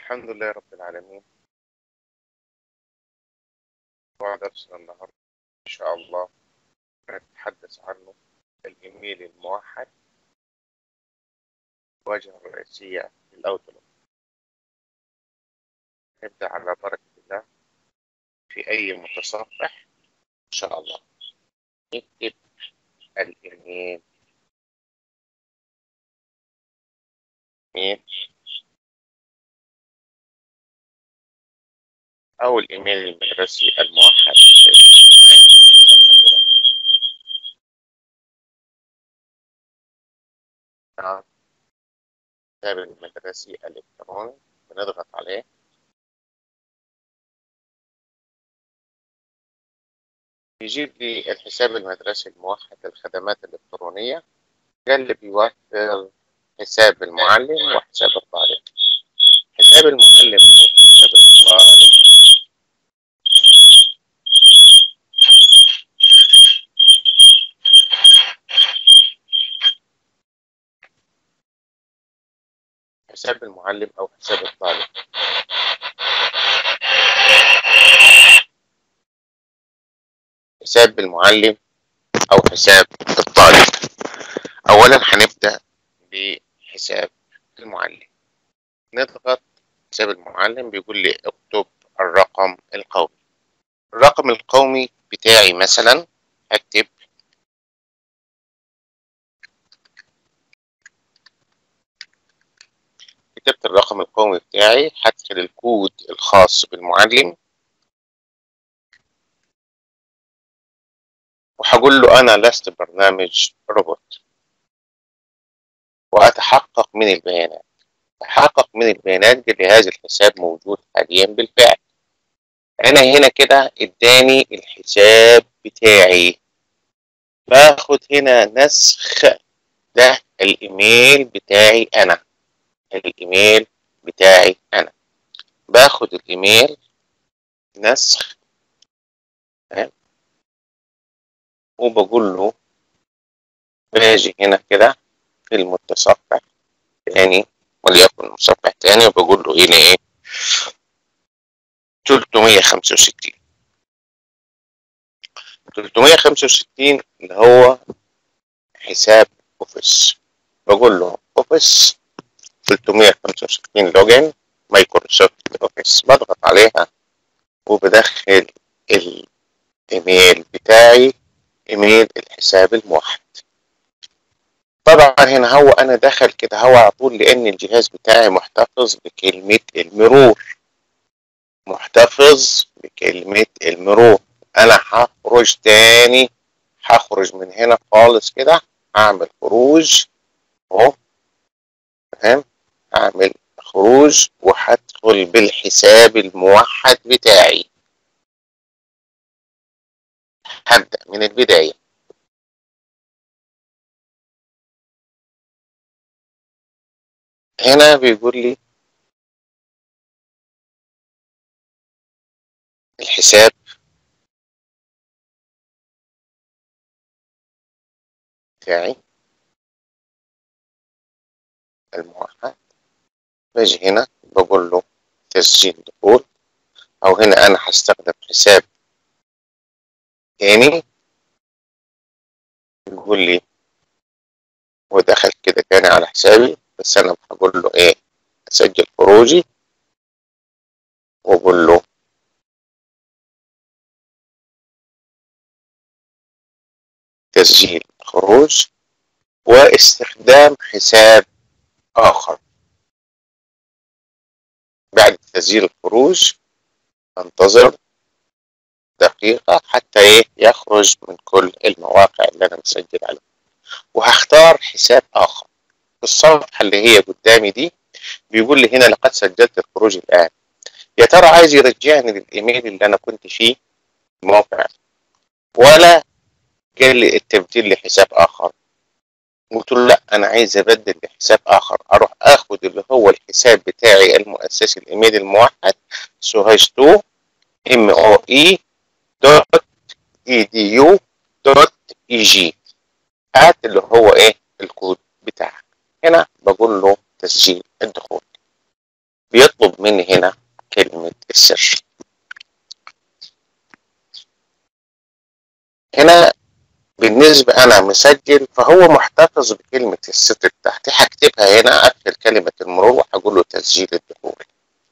الحمد لله رب العالمين ودرسنا النهاردة إن شاء الله نتحدث عنه الإيميل الموحد الواجهة الرئيسية للأوتلوك نبدأ على بركة الله في أي متصفح إن شاء الله نكتب الإيميل إيميل أو الإيميل المدرسي الموحد هيفتح معايا الصفحة كده. نعم الكتاب المدرسي الإلكتروني بنضغط عليه يجيب لي الحساب المدرسي الموحد للخدمات الإلكترونية ده اللي بيوفر حساب المعلم وحساب الطالب حساب المعلم وحساب الطالب حساب المعلم أو حساب الطالب حساب المعلم أو حساب الطالب أولا هنبدأ بحساب المعلم نضغط حساب المعلم بيقول لي اكتب الرقم القومي الرقم القومي بتاعي مثلا هكتب كتبت الرقم القومي بتاعي هدخل الكود الخاص بالمعلم وهقول له أنا لست برنامج روبوت وأتحقق من البيانات تحقق من البيانات قال لي هذا الحساب موجود حاليا بالفعل أنا هنا كده اداني الحساب بتاعي باخد هنا نسخ ده الإيميل بتاعي أنا الإيميل بتاعي أنا باخد الإيميل نسخ تمام وبقول له باجي هنا كده في المتصفح تاني وليكن متصفح تاني وبقول له هنا ايه 365 365 اللي هو حساب اوفيس بقول له اوفيس 365 لوجن مايكروسوفت اوفيس بضغط عليها وبدخل الايميل بتاعي ايميل الحساب الموحد طبعا هنا هو انا دخل كده هو على طول لان الجهاز بتاعي محتفظ بكلمة المرور محتفظ بكلمة المرور انا هخرج تاني هخرج من هنا خالص كده هعمل خروج اهو تمام هعمل خروج وهدخل بالحساب الموحد بتاعي هبدأ من البداية هنا بيقول لي الحساب بتاعي الموحد باجي هنا بقول له تسجيل دخول او هنا انا هستخدم حساب تاني يقول لي هو دخل كده تاني على حسابي بس انا هقول له ايه اسجل خروجي واقول له تسجيل خروج واستخدام حساب اخر بعد تسجيل الخروج انتظر دقيقة حتى ايه يخرج من كل المواقع اللي انا مسجل عليها وهختار حساب اخر في الصفحة اللي هي قدامي دي بيقول لي هنا لقد سجلت الخروج الان يا ترى عايز يرجعني للايميل اللي انا كنت فيه الموقع ولا قال لي التبديل لحساب اخر قلت له لا انا عايز ابدل لحساب اخر اروح اخد اللي هو الحساب بتاعي المؤسسي الايميل الموحد سوهاج 2 ام او اي دوت اي دي يو دوت اي جي هات اللي هو ايه الكود بتاعك هنا بقول له تسجيل الدخول بيطلب مني هنا كلمة السر هنا بالنسبة أنا مسجل فهو محتفظ بكلمة السر بتاعتي هكتبها هنا أقفل كلمة المرور وهقول له تسجيل الدخول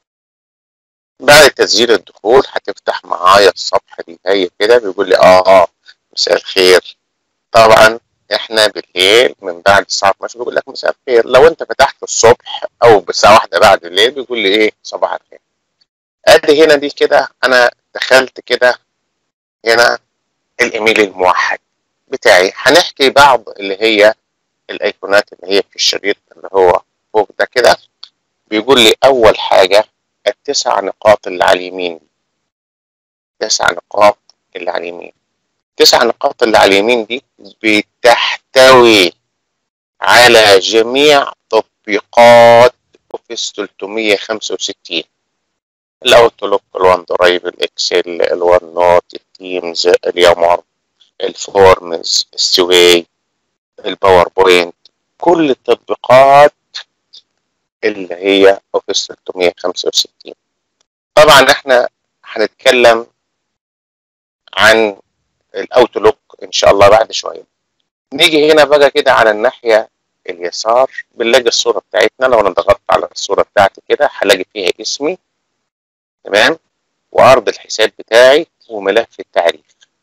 بعد تسجيل الدخول هتفتح معايا الصفحة دي هي كده بيقول لي اه اه مساء الخير طبعا احنا بالليل من بعد الساعة 12 بيقول لك مساء الخير لو انت فتحت الصبح او بساعة واحدة بعد الليل بيقول لي ايه صباح الخير ادي هنا دي كده انا دخلت كده هنا الايميل الموحد بتاعي هنحكي بعض اللي هي الايقونات اللي هي في الشريط اللي هو فوق ده كده بيقول لي اول حاجة التسع نقاط اللي على اليمين تسع نقاط اللي على اليمين تسع نقاط اللي على اليمين دي بتحتوي على جميع تطبيقات اوفيس 365 الاوتلوك الوان درايف الاكسل الوان نوت التيمز اليامر الفورمز السوي الباوربوينت كل التطبيقات اللي هي اوفيس 365 طبعا احنا هنتكلم عن الاوتلوك ان شاء الله بعد شويه نيجي هنا بقى كده على الناحيه اليسار بنلاقي الصوره بتاعتنا لو انا ضغطت على الصوره بتاعتي كده هلاقي فيها اسمي تمام وعرض الحساب بتاعي وملف التعريف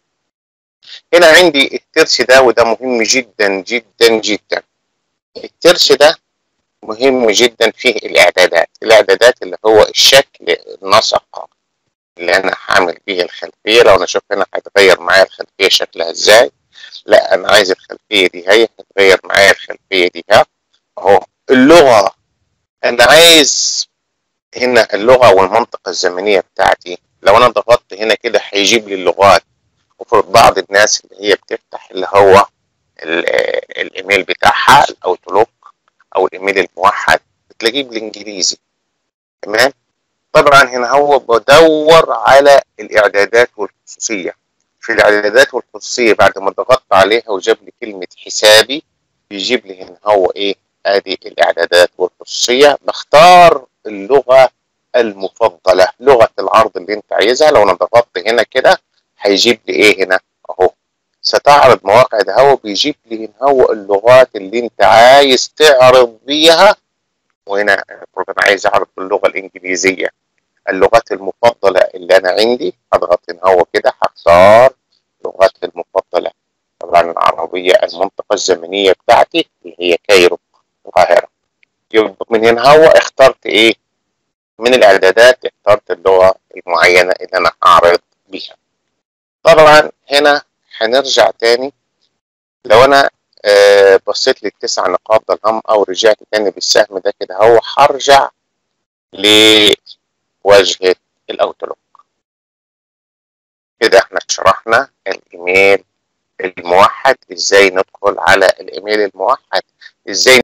هنا عندي الترس ده وده مهم جدا جدا جدا الترس ده مهم جدا فيه الاعدادات الاعدادات اللي هو الشكل النسق اللي انا هعمل بيه الخلفيه لو انا شوف هنا هتغير معايا الخلفيه شكلها ازاي لا انا عايز الخلفيه دي هي هتغير معايا الخلفيه دي ها اهو اللغه انا عايز هنا اللغه والمنطقه الزمنيه بتاعتي لو انا ضغطت هنا كده هيجيب لي اللغات وفرض بعض الناس اللي هي بتفتح اللي هو الايميل بتاعها الاوتلوك او الايميل الموحد بتلاقيه بالانجليزي تمام طبعا هنا هو بدور على الاعدادات والخصوصيه في الاعدادات والخصوصيه بعد ما ضغطت عليها وجاب لي كلمه حسابي بيجيب لي هنا هو ايه ادي الاعدادات والخصوصيه بختار اللغه المفضله لغه العرض اللي انت عايزها لو انا ضغطت هنا كده هيجيب لي ايه هنا اهو ستعرض مواقع ده هو بيجيب لي هنا هو اللغات اللي انت عايز تعرض بيها وهنا المفروض انا عايز اعرض باللغه الانجليزيه اللغات المفضله اللي انا عندي اضغط هنا هو كده هختار اللغات المفضله طبعا العربيه المنطقه الزمنيه بتاعتي اللي هي كايرو القاهره يبقى من هنا هو اخترت ايه من الاعدادات اخترت اللغه المعينه اللي انا اعرض بيها طبعا هنا هنرجع تاني لو انا آه بصيت للتسع نقاط ده الهم او رجعت تاني بالسهم ده كده هو هرجع لواجهة الاوتلوك كده احنا شرحنا الايميل الموحد ازاي ندخل على الايميل الموحد ازاي